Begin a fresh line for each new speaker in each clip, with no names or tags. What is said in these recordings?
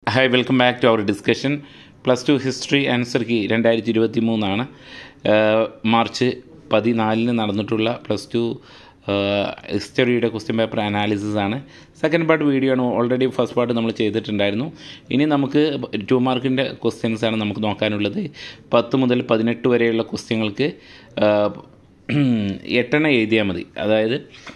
hi welcome back to our discussion plus two history answer key രണ്ടായിരത്തി ഇരുപത്തി മൂന്നാണ് March പതിനാലിന് നടന്നിട്ടുള്ള പ്ലസ് ടു ഹിസ്റ്ററിയുടെ ക്വസ്റ്റ്യൻ പേപ്പർ അനാലിസിസ് ആണ് സെക്കൻഡ് പാർട്ട് വീഡിയോ ആണ് ഓൾറെഡി ഫസ്റ്റ് പാർട്ട് നമ്മൾ ചെയ്തിട്ടുണ്ടായിരുന്നു ഇനി നമുക്ക് ടു മാർക്കിൻ്റെ ക്വസ്റ്റ്യൻസ് ആണ് നമുക്ക് നോക്കാനുള്ളത് പത്ത് മുതൽ പതിനെട്ട് വരെയുള്ള ക്വസ്റ്റ്യങ്ങൾക്ക് എട്ടെണ്ണം എഴുതിയാൽ മതി അതായത്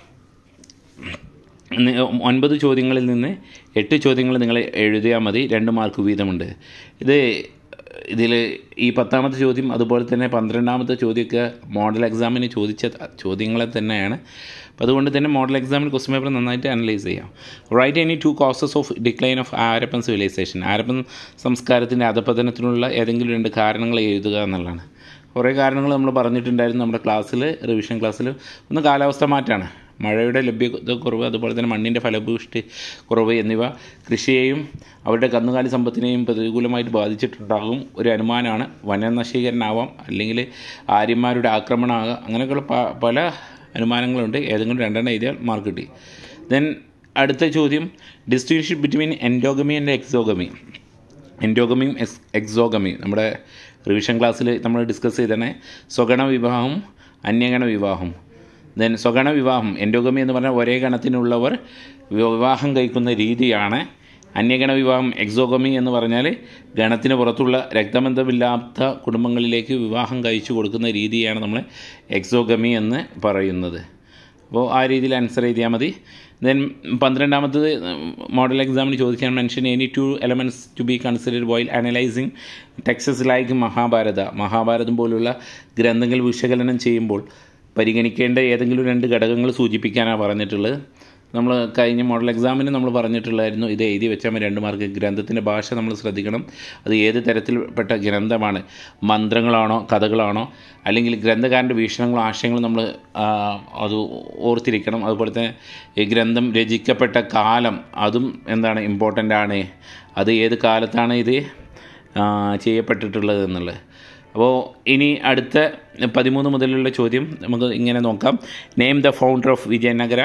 നി- ഒൻപത് ചോദ്യങ്ങളിൽ നിന്ന് എട്ട് ചോദ്യങ്ങൾ നിങ്ങൾ എഴുതിയാൽ മതി രണ്ട് മാർക്ക് വീതമുണ്ട് ഇത് ഇതിൽ ഈ പത്താമത്തെ ചോദ്യം അതുപോലെ തന്നെ പന്ത്രണ്ടാമത്തെ ചോദ്യമൊക്കെ മോഡൽ എക്സാമിന് ചോദിച്ച ചോദ്യങ്ങളെ തന്നെയാണ് അപ്പോൾ അതുകൊണ്ട് തന്നെ മോഡൽ എക്സാമിന് ക്വസ്റ്റ്യൻ പേപ്പർ നന്നായിട്ട് അനലൈസ് ചെയ്യാം write any two causes of decline of Harappan civilization Harappan സംസ്കാരത്തിൻ്റെ അധപതനത്തിനുള്ള ഏതെങ്കിലും രണ്ട് കാരണങ്ങൾ എഴുതുക എന്നുള്ളതാണ് കുറേ കാരണങ്ങൾ നമ്മൾ പറഞ്ഞിട്ടുണ്ടായിരുന്നു നമ്മുടെ ക്ലാസ്സിൽ റിവിഷൻ ക്ലാസ്സിൽ ഒന്ന് കാലാവസ്ഥ മാറ്റമാണ് മഴയുടെ ലഭ്യത കുറവ് അതുപോലെ തന്നെ മണ്ണിൻ്റെ ഫലഭൂഷ്ടി കുറവ് എന്നിവ കൃഷിയെയും അവരുടെ കന്നുകാലി സമ്പത്തിനെയും പ്രതികൂലമായിട്ട് ബാധിച്ചിട്ടുണ്ടാകും ഒരു അനുമാനമാണ് വനനശീകരണമാവാം അല്ലെങ്കിൽ ആര്യന്മാരുടെ ആക്രമണമാകാം അങ്ങനെയൊക്കെയുള്ള പ- പല അനുമാനങ്ങളുണ്ട് ഏതെങ്കിലും രണ്ടെണ്ണം എഴുതിയാൽ മാർക്ക് കിട്ടി ദെൻ അടുത്ത ചോദ്യം distinction between endogamy and exogamy എൻഡോഗമിയും എക്സ് എക്സോഗമിയും നമ്മുടെ റിവിഷൻ ക്ലാസ്സിൽ നമ്മൾ ഡിസ്കസ് ചെയ്തതാണ് സ്വഗണ വിവാഹം അന്യഗണ വിവാഹം ദെൻ സ്വഗണ വിവാഹം എൻഡോഗമി എന്ന് പറഞ്ഞാൽ ഒരേ ഗണത്തിനുള്ളവർ വിവാഹം കഴിക്കുന്ന രീതിയാണ് അന്യഗണ വിവാഹം എക്സോഗമി എന്ന് പറഞ്ഞാൽ ഗണത്തിന് പുറത്തുള്ള രക്തബന്ധമില്ലാത്ത കുടുംബങ്ങളിലേക്ക് വിവാഹം കഴിച്ചു കൊടുക്കുന്ന രീതിയാണ് നമ്മൾ എക്സോഗമി എന്ന് പറയുന്നത് അപ്പോൾ ആ രീതിയിൽ ആൻസർ ചെയ്താൽ മതി ദെൻ പന്ത്രണ്ടാമത്തത് മോഡൽ എക്സാമിന് ചോദിക്കാൻ mention any two elements to be considered while analysing texts like Mahabharata Mahabharatam പോലുള്ള ഗ്രന്ഥങ്ങൾ വിശകലനം ചെയ്യുമ്പോൾ പരിഗണിക്കേണ്ട ഏതെങ്കിലും രണ്ട് ഘടകങ്ങൾ സൂചിപ്പിക്കാനാണ് പറഞ്ഞിട്ടുള്ളത് നമ്മൾ കഴിഞ്ഞ മോഡൽ എക്സാമിന് നമ്മൾ പറഞ്ഞിട്ടുള്ളായിരുന്നു ഇത് എഴുതി വെച്ചാൽ മതി രണ്ട് മാർക്ക് ഗ്രന്ഥത്തിൻ്റെ ഭാഷ നമ്മൾ ശ്രദ്ധിക്കണം അത് ഏത് തരത്തിൽപ്പെട്ട ഗ്രന്ഥമാണ് മന്ത്രങ്ങളാണോ കഥകളാണോ അല്ലെങ്കിൽ ഗ്രന്ഥകാരൻ്റെ വീക്ഷണങ്ങളോ ആശയങ്ങളോ നമ്മൾ ആ, അത് ഓർത്തിരിക്കണം അതുപോലെ തന്നെ ഈ ഗ്രന്ഥം രചിക്കപ്പെട്ട കാലം അതും എന്താണ് ഇമ്പോർട്ടൻ്റ് ആണ് അത് ഏത് കാലത്താണ് ഇത് ആ, ചെയ്യപ്പെട്ടിട്ടുള്ളത് എന്നുള്ളത് അപ്പോൾ ഇനി അടുത്ത പതിമൂന്ന് മുതലുള്ള ചോദ്യം നമുക്ക് ഇങ്ങനെ നോക്കാം name the founder of Vijayanagara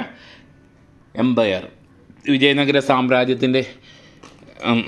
empire Vijayanagara സാമ്രാജ്യത്തിൻ്റെ ഉം,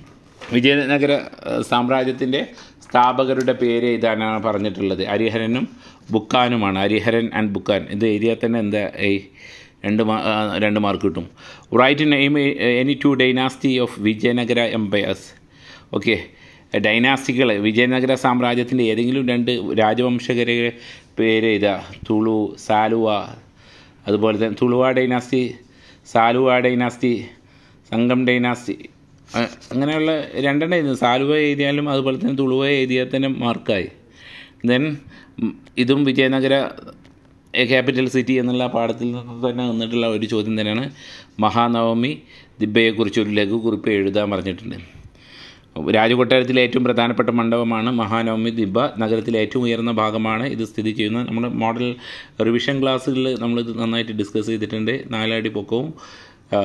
വിജയനഗര ഏഹ്, സാമ്രാജ്യത്തിൻ്റെ സ്ഥാപകരുടെ പേര് ഇതാണ് പറഞ്ഞിട്ടുള്ളത് ഹരിഹരനും ബുക്കാനുമാണ് ഹരിഹരൻ ആൻഡ് ബുക്കാൻ ഇത് എഴുതിയാൽ തന്നെ എന്താ ഏയ് രണ്ട് മാ ആ, രണ്ട് മാർക്ക് കിട്ടും write name any two dynasty of Vijayanagara empires okay ഡൈനാസ്റ്റികൾ വിജയനഗര സാമ്രാജ്യത്തിൻ്റെ ഏതെങ്കിലും രണ്ട് രാജവംശകരെ പേര് ഇതാ തുളു സാലുവ അതുപോലെ തന്നെ Tuluva dynasty Saluva dynasty Sangama dynasty അ- അങ്ങനെയുള്ള രണ്ടെണ്ണം എഴുതുന്നു സാലുവ എഴുതിയാലും അതുപോലെ തന്നെ തുളുവ എഴുതിയാൽ തന്നെ മാർക്കായി ദെൻ ഇതും വിജയനഗര ക്യാപിറ്റൽ സിറ്റി എന്നുള്ള പാഠത്തിൽ നിന്ന് തന്നെ വന്നിട്ടുള്ള ഒരു ചോദ്യം തന്നെയാണ് മഹാനവമി ദിബ്ബയെക്കുറിച്ച് ഒരു ലഘുകുറിപ്പ് എഴുതാൻ പറഞ്ഞിട്ടുണ്ട് രാജകൊട്ടാരത്തിലെ ഏറ്റവും പ്രധാനപ്പെട്ട മണ്ഡപമാണ് മഹാനവമി ദിബ്ബ നഗരത്തിലെ ഏറ്റവും ഉയർന്ന ഭാഗമാണ് ഇത് സ്ഥിതി ചെയ്യുന്നത് നമ്മുടെ മോഡൽ റിവിഷൻ ക്ലാസ്സുകളിൽ നമ്മളിത് നന്നായിട്ട് ഡിസ്കസ് ചെയ്തിട്ടുണ്ട് നാലടി പൊക്കവും ആ,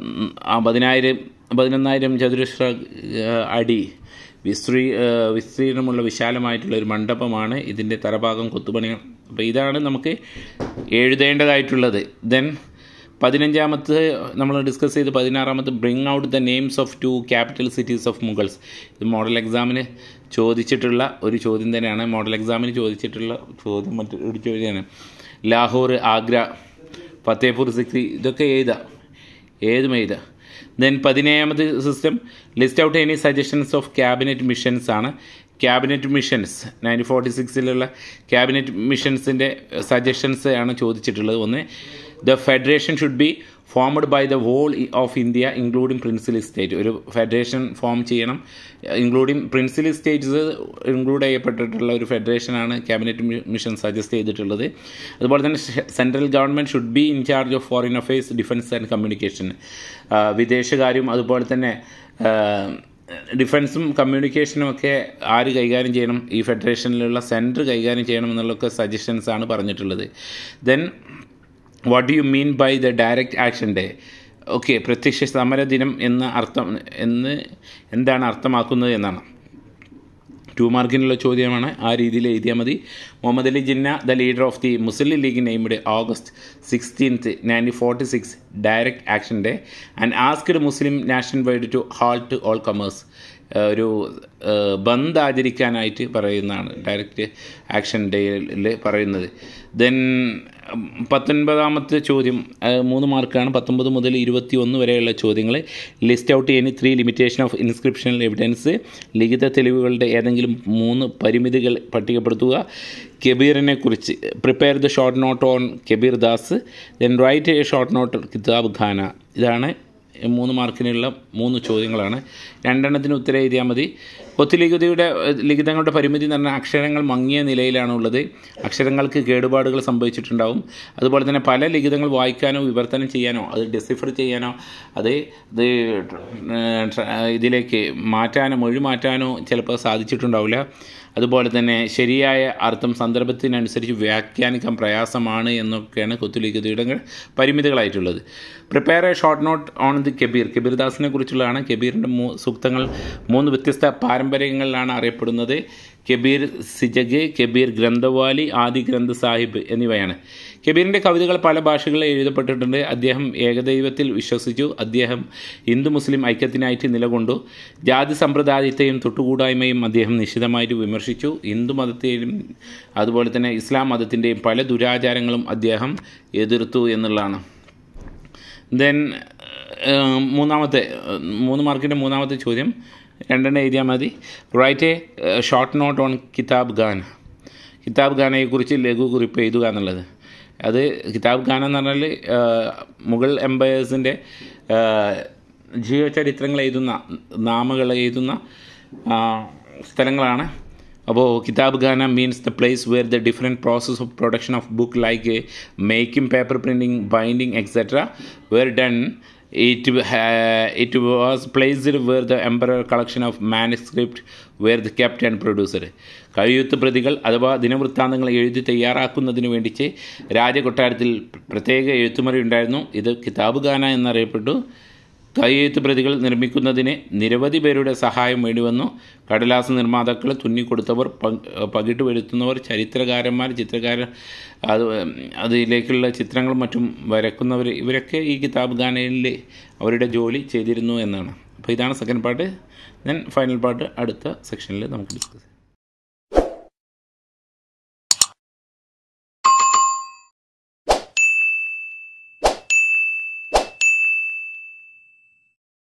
ആ പതിനായിരം പതിനൊന്നായിരം ചതുരശ്ര ആ, അടി വിസ്തീ ആ, വിസ്തീർണമുള്ള വിശാലമായിട്ടുള്ള ഒരു മണ്ഡപമാണ് ഇതിൻ്റെ തറഭാഗം കൊത്തുപണി അപ്പോൾ ഇതാണ് നമുക്ക് എഴുതേണ്ടതായിട്ടുള്ളത് ദെൻ പതിനഞ്ചാമത്തെ നമ്മൾ ഡിസ്കസ് ചെയ്ത് പതിനാറാമത്തെ bring out the names of two capital cities of Mughals ഇത് മോഡൽ എക്സാമിന് ചോദിച്ചിട്ടുള്ള ഒരു ചോദ്യം തന്നെയാണ് മോഡൽ എക്സാമിന് ചോദിച്ചിട്ടുള്ള ചോദ്യം മറ്റൊരു ചോദ്യമാണ് ലാഹോർ ആഗ്ര ഫത്തേപൂർ സിക്രി ഇതൊക്കെ എഴുതാം ഏതും എഴുതാം ദെൻ പതിനേഴാമത് system list out any suggestions of cabinet missions ആണ് ക്യാബിനറ്റ് മിഷൻസ് നയൻറ്റീൻ ഫോർട്ടി സിക്സിലുള്ള ക്യാബിനറ്റ് മിഷൻസിൻ്റെ സജഷൻസ് ആണ് ചോദിച്ചിട്ടുള്ളത് ഒന്ന് the federation should be formed by the whole of India including princely state ഒരു ഫെഡറേഷൻ ഫോം ചെയ്യണം ഇൻക്ലൂഡിങ് പ്രിൻസിലി സ്റ്റേറ്റ്സ് ഇൻക്ലൂഡ് ചെയ്യപ്പെട്ടിട്ടുള്ള ഒരു ഫെഡറേഷനാണ് ക്യാബിനറ്റ് മിഷൻ സജസ്റ്റ് ചെയ്തിട്ടുള്ളത് അതുപോലെ തന്നെ central government should be in charge of foreign affairs defence and communication വിദേശകാര്യം അതുപോലെ തന്നെ ആ, ഡിഫൻസും കമ്മ്യൂണിക്കേഷനും ഒക്കെ ആര് കൈകാര്യം ചെയ്യണം ഈ ഫെഡറേഷനിലുള്ള സെൻറ്റർ കൈകാര്യം ചെയ്യണം എന്നുള്ളൊക്കെ സജഷൻസ് ആണ് പറഞ്ഞിട്ടുള്ളത് then what do you mean by the direct action day okay പ്രത്യക്ഷ സമര ദിനം എന്ന അർത്ഥം എന്ന് എന്താണ് അർത്ഥമാക്കുന്നത് എന്നാണ് ടു മാർക്കിനുള്ള ചോദ്യമാണ് ആ രീതിയിൽ എഴുതിയാൽ മതി Muhammad Ali Jinnah the leader of the Muslim League named August sixteenth nineteen forty six direct action day and asked Muslim national wide to halt all commerce ഒരു ബന്ദ് ആചരിക്കാനായിട്ട് പറയുന്നതാണ് ഡയറക്റ്റ് ആക്ഷൻ ഡേയിൽ പറയുന്നത് ദെൻ പത്തൊൻപതാമത്തെ ചോദ്യം മൂന്ന് മാർക്കാണ് പത്തൊമ്പത് മുതൽ ഇരുപത്തി ഒന്ന് വരെയുള്ള ചോദ്യങ്ങൾ list out any three limitation of inscriptional evidence ലിഖിത തെളിവുകളുടെ ഏതെങ്കിലും മൂന്ന് പരിമിതികൾ പട്ടികപ്പെടുത്തുക കബീറിനെ കുറിച്ച് prepare the short note on Kabir Das then write a short note kitab khana ഇതാണ് മൂന്ന് മാർക്കിനുള്ള മൂന്ന് ചോദ്യങ്ങളാണ് രണ്ടെണ്ണത്തിന് ഉത്തരം എഴുതിയാൽ മതി കൊത്തുലിഖിതയുടെ ലിഖിതങ്ങളുടെ പരിമിതി എന്ന് പറഞ്ഞാൽ അക്ഷരങ്ങൾ മങ്ങിയ നിലയിലാണുള്ളത് അക്ഷരങ്ങൾക്ക് കേടുപാടുകൾ സംഭവിച്ചിട്ടുണ്ടാവും അതുപോലെ തന്നെ പല ലിഖിതങ്ങൾ വായിക്കാനോ വിവർത്തനം ചെയ്യാനോ അത് ഡെസിഫർ ചെയ്യാനോ അത് ഇത് ഇതിലേക്ക് മാറ്റാനോ മൊഴി മാറ്റാനോ ചിലപ്പോൾ സാധിച്ചിട്ടുണ്ടാവില്ല അതുപോലെ തന്നെ ശരിയായ അർത്ഥം സന്ദർഭത്തിനനുസരിച്ച് വ്യാഖ്യാനിക്കാൻ പ്രയാസമാണ് എന്നൊക്കെയാണ് കൊത്തുലിഖിതയുടെ പരിമിതികളായിട്ടുള്ളത് prepare a short note on the Kabir കബീർദാസിനെ കുറിച്ചുള്ളതാണ് കബീറിൻ്റെ മൂ സൂക്തങ്ങൾ മൂന്ന് വ്യത്യസ്ത പാരമ്പര്യങ്ങളിലാണ് അറിയപ്പെടുന്നത് കബീർ സിജഗ് കബീർ ഗ്രന്ഥവാലി ആദി ഗ്രന്ഥ സാഹിബ് എന്നിവയാണ് കബീറിൻ്റെ കവിതകൾ പല ഭാഷകളിൽ എഴുതപ്പെട്ടിട്ടുണ്ട് അദ്ദേഹം ഏകദൈവത്തിൽ വിശ്വസിച്ചു അദ്ദേഹം ഹിന്ദു മുസ്ലിം ഐക്യത്തിനായിട്ട് നിലകൊണ്ടു ജാതി സമ്പ്രദായത്തെയും തൊട്ടുകൂടായ്മയും അദ്ദേഹം നിശിതമായിട്ട് വിമർശിച്ചു ഹിന്ദു മതത്തെയും അതുപോലെ തന്നെ ഇസ്ലാം മതത്തിൻ്റെയും പല ദുരാചാരങ്ങളും അദ്ദേഹം എതിർത്തു എന്നുള്ളതാണ് ദെൻ മൂന്നാമത്തെ മൂന്ന് മാർക്കിൻ്റെ മൂന്നാമത്തെ ചോദ്യം രണ്ടെണ്ണം എഴുതിയാൽ മതി write a short note on kitab khan കിതാബ് ഖാനയെക്കുറിച്ച് ലഘു കുറിപ്പ് എഴുതുക എന്നുള്ളത് അത് കിതാബ് ഖാൻ എന്ന് പറഞ്ഞാൽ മുഗൾ എംപയേഴ്സിൻ്റെ ജീവചരിത്രങ്ങൾ എഴുതുന്ന നാമകൾ എഴുതുന്ന സ്ഥലങ്ങളാണ് അപ്പോൾ kitab khana means the place where the different process of production of book like making paper printing binding etcetera were done it uh, it was placed where the emperor collection of manuscript were the kept and produced കഴിയുത്ത് പ്രതികൾ അഥവാ ദിനവൃത്താന്തങ്ങൾ എഴുതി തയ്യാറാക്കുന്നതിന് വേണ്ടിച്ച് രാജകൊട്ടാരത്തിൽ പ്രത്യേക എഴുത്തുമുറി ഉണ്ടായിരുന്നു ഇത് കിതാബ് ഖാന എന്നറിയപ്പെട്ടു കയ്യെഴുത്ത് പ്രതികൾ നിർമ്മിക്കുന്നതിന് നിരവധി പേരുടെ സഹായം വേണ്ടിവന്നു കടലാസ് നിർമ്മാതാക്കൾ തുന്നിക്കൊടുത്തവർ പകിട്ട് വരുത്തുന്നവർ ചരിത്രകാരന്മാർ ചിത്രകാരൻ അത് അതിലേക്കുള്ള ചിത്രങ്ങളും മറ്റും വരക്കുന്നവർ ഇവരൊക്കെ ഈ കിതാബ് ഖാനയിൽ അവരുടെ ജോലി ചെയ്തിരുന്നു എന്നാണ് അപ്പോൾ ഇതാണ് second part then final part അടുത്ത സെക്ഷനിൽ നമുക്ക് ഡിസ്കസ് ചെയ്യാം